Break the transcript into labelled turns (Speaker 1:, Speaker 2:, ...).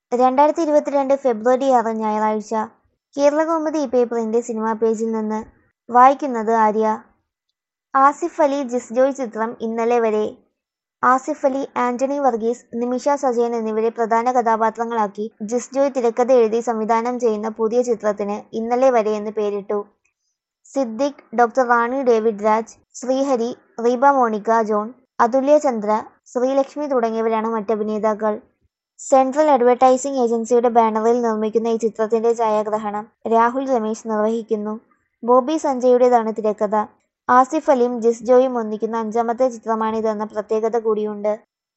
Speaker 1: രണ്ടായിരത്തി ഇരുപത്തിരണ്ട് ഫെബ്രുവരി ആറ് ഞായറാഴ്ച കേരളകൗമുദി പേപ്പറിന്റെ സിനിമാ പേജിൽ നിന്ന് വായിക്കുന്നത് ആര്യ ആസിഫ് അലി ജിസ് ജോയ് ചിത്രം ഇന്നലെ വരെ ആസിഫ് അലി ആന്റണി വർഗീസ് നിമിഷ സജയൻ എന്നിവരെ പ്രധാന കഥാപാത്രങ്ങളാക്കി ജിസ് ജോയ് തിരക്കഥ എഴുതി സംവിധാനം ചെയ്യുന്ന പുതിയ ചിത്രത്തിന് ഇന്നലെ വരെ എന്ന് പേരിട്ടു Siddique doctor Rani David Raj Sreehari Reba Monica John Athulya Chandra Sreelakshmi തുടങ്ങിയവരാണ് മറ്റഭിനേതാക്കൾ സെൻട്രൽ അഡ്വർടൈസിംഗ് ഏജൻസിയുടെ ബാനറിൽ നിർമ്മിക്കുന്ന ഈ ചിത്രത്തിന്റെ ഛായാഗ്രഹണം രാഹുൽ രമേശ് നിർവഹിക്കുന്നു ബോബി സഞ്ജയുടേതാണ് തിരക്കഥ ആസിഫ് അലിയും ജിസ് ജോയും ഒന്നിക്കുന്ന അഞ്ചാമത്തെ ചിത്രമാണിതെന്ന പ്രത്യേകത കൂടിയുണ്ട്